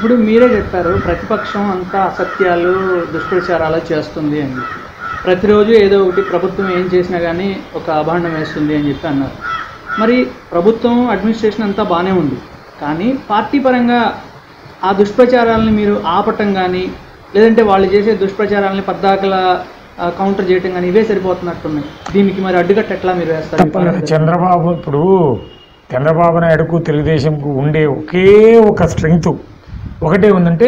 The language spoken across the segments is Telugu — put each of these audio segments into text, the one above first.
ఇప్పుడు మీరే చెప్పారు ప్రతిపక్షం అంతా అసత్యాలు దుష్ప్రచారాలు చేస్తుంది అని చెప్పి ప్రతిరోజు ఏదో ఒకటి ప్రభుత్వం ఏం చేసినా కానీ ఒక అభాండం వేస్తుంది అని చెప్పి అన్నారు మరి ప్రభుత్వం అడ్మినిస్ట్రేషన్ అంతా బాగానే ఉంది కానీ పార్టీ పరంగా ఆ దుష్ప్రచారాలని మీరు ఆపటం కానీ లేదంటే వాళ్ళు చేసే దుష్ప్రచారాలని పద్దాకల ఆ, కౌంటర్ చేయటం కానీ ఇవే సరిపోతున్నట్టున్నాయి దీనికి మరి అడ్డుకట్ట ఎట్లా మీరు వేస్తారు తప్పలేదు చంద్రబాబు ఇప్పుడు చంద్రబాబు నాయుడుకు తెలుగుదేశంకు ఉండే ఒకే ఒక స్ట్రెంగ్త్ ఒకటే ఉందంటే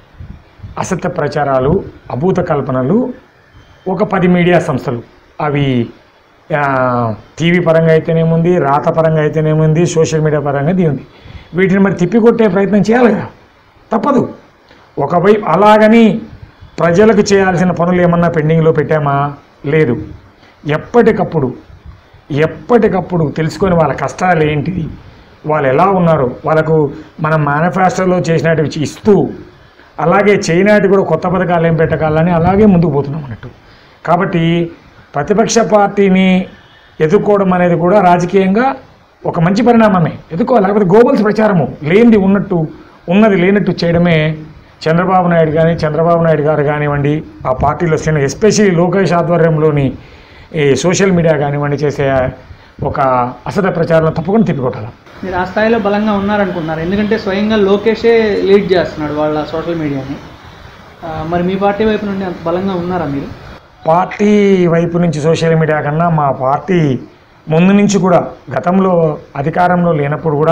అసత్య ప్రచారాలు అభూత కల్పనలు ఒక పది మీడియా సంస్థలు అవి ఆ, టీవీ పరంగా అయితేనేముంది రాత పరంగా అయితేనేముంది సోషల్ మీడియా పరంగా ఇది ఉంది వీటిని మరి తిప్పికొట్టే ప్రయత్నం చేయాలి కదా తప్పదు ఒకవైపు అలాగని ప్రజలకు చేయాల్సిన పనులు ఏమన్నా పెండింగ్లో పెట్టామా లేదు ఎప్పటికప్పుడు ఎప్పటికప్పుడు తెలుసుకొని వాళ్ళ కష్టాలు ఏంటిది వాళ్ళు ఎలా ఉన్నారు వాళ్ళకు మనం మేనిఫెస్టోలో చేసినట్టు ఇస్తూ అలాగే చేయనాటి కూడా కొత్త పథకాలు ఏం పెట్టకాలని అలాగే ముందుకు పోతున్నాం అన్నట్టు కాబట్టి ప్రతిపక్ష పార్టీని ఎదుర్కోవడం అనేది కూడా రాజకీయంగా ఒక మంచి పరిణామమే ఎదుర్కోవాలి లేకపోతే గోబల్స్ ప్రచారము లేనిది ఉన్నట్టు ఉన్నది లేనట్టు చేయడమే చంద్రబాబు నాయుడు కానీ చంద్రబాబు నాయుడు గారు కానివ్వండి ఆ పార్టీలో చిన్న ఎస్పెషల్లీ లోకేష్ ఆధ్వర్యంలోని ఈ సోషల్ మీడియా కానివ్వండి చేసే ఒక అసత ప్రచారం తప్పకుండా తిప్పికొట్టాలి మీరు ఆ స్థాయిలో బలంగా ఉన్నారనుకుంటున్నారు ఎందుకంటే స్వయంగా లోకేషే లీడ్ చేస్తున్నాడు వాళ్ళ సోషల్ మీడియాని ఆ, మరి మీ పార్టీ వైపు నుండి అంత బలంగా ఉన్నారా మీరు పార్టీ వైపు నుంచి సోషల్ మీడియా కన్నా మా పార్టీ ముందు నుంచి కూడా గతంలో అధికారంలో లేనప్పుడు కూడా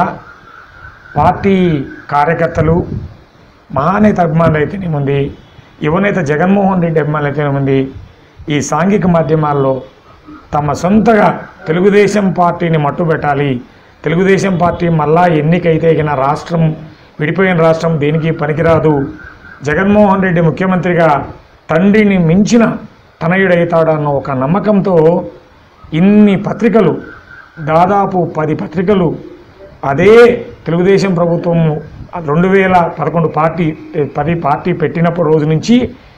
పార్టీ కార్యకర్తలు మహానేత అభిమానులు అయితేనేముంది యువనేత జగన్మోహన్ రెడ్డి అభిమానులు అయితేనేముంది ఈ సాంఘిక మాధ్యమాల్లో తమ సొంతగా తెలుగుదేశం పార్టీని మట్టుబెట్టాలి తెలుగుదేశం పార్టీ మళ్ళా ఎన్నికైతే ఇక రాష్ట్రం విడిపోయిన రాష్ట్రం దేనికి పనికిరాదు జగన్మోహన్ రెడ్డి ముఖ్యమంత్రిగా తండ్రిని మించిన తనయుడవుతాడన్న ఒక నమ్మకంతో ఇన్ని పత్రికలు దాదాపు పది పత్రికలు అదే తెలుగుదేశం ప్రభుత్వం రెండు వేల పదకొండు పార్టీ పది పార్టీ పెట్టినప్పుడు రోజు నుంచి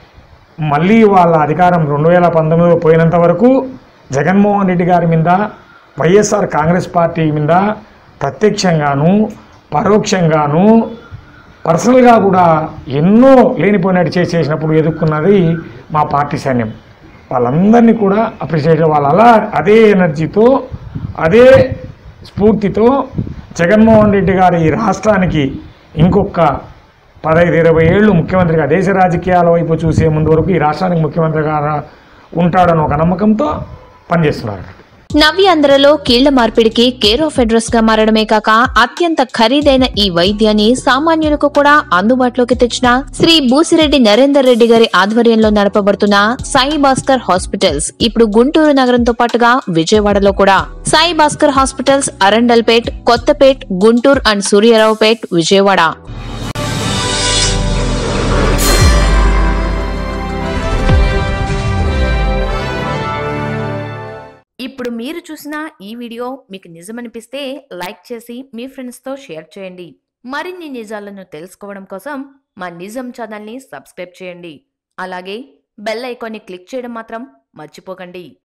మళ్ళీ వాళ్ళ అధికారం రెండు వేల పంతొమ్మిదిలో పోయినంత వరకు జగన్మోహన్ రెడ్డి గారి మీద వైఎస్ఆర్ కాంగ్రెస్ పార్టీ మీద ప్రత్యక్షంగాను పరోక్షంగాను పర్సనల్గా కూడా ఎన్నో లేనిపోయినట్టు చేసి చేసినప్పుడు ఎదుర్కొన్నది మా పార్టీ సైన్యం వాళ్ళందరినీ కూడా అప్రిషియేట్ వాళ్ళు అలా అదే ఎనర్జీతో అదే స్ఫూర్తితో జగన్మోహన్ రెడ్డి గారు ఈ రాష్ట్రానికి ఇంకొక పదహైదు ఇరవై ఏళ్ళు ముఖ్యమంత్రిగా దేశ రాజకీయాల వైపు చూసే ముందు వరకు ఈ రాష్ట్రానికి ముఖ్యమంత్రిగా ఉంటాడని ఒక నమ్మకంతో పనిచేస్తున్నారు నవ్యాంధ్రలో కీళ్ల మార్పిడికి కేర్ ఆఫ్ అడ్రస్ గా మారడమే కాక అత్యంత ఖరీదైన ఈ వైద్యాన్ని సామాన్యులకు కూడా అందుబాటులోకి తెచ్చిన శ్రీ బూసిరెడ్డి నరేందర్ రెడ్డి గారి ఆధ్వర్యంలో నడపబడుతున్న సాయి భాస్కర్ హాస్పిటల్స్ ఇప్పుడు గుంటూరు నగరంతో పాటుగా విజయవాడలో కూడా సాయి భాస్కర్ హాస్పిటల్స్ అరండల్పేట్ కొత్తపేట్ గుంటూరు అండ్ సూర్యారావుపేట్ విజయవాడ ఇప్పుడు మీరు చూసిన ఈ వీడియో మీకు నిజమనిపిస్తే లైక్ చేసి మీ ఫ్రెండ్స్తో షేర్ చేయండి మరిన్ని నిజాలను తెలుసుకోవడం కోసం మా నిజం ఛానల్ని సబ్స్క్రైబ్ చేయండి అలాగే బెల్ ఐకాన్ని క్లిక్ చేయడం మాత్రం మర్చిపోకండి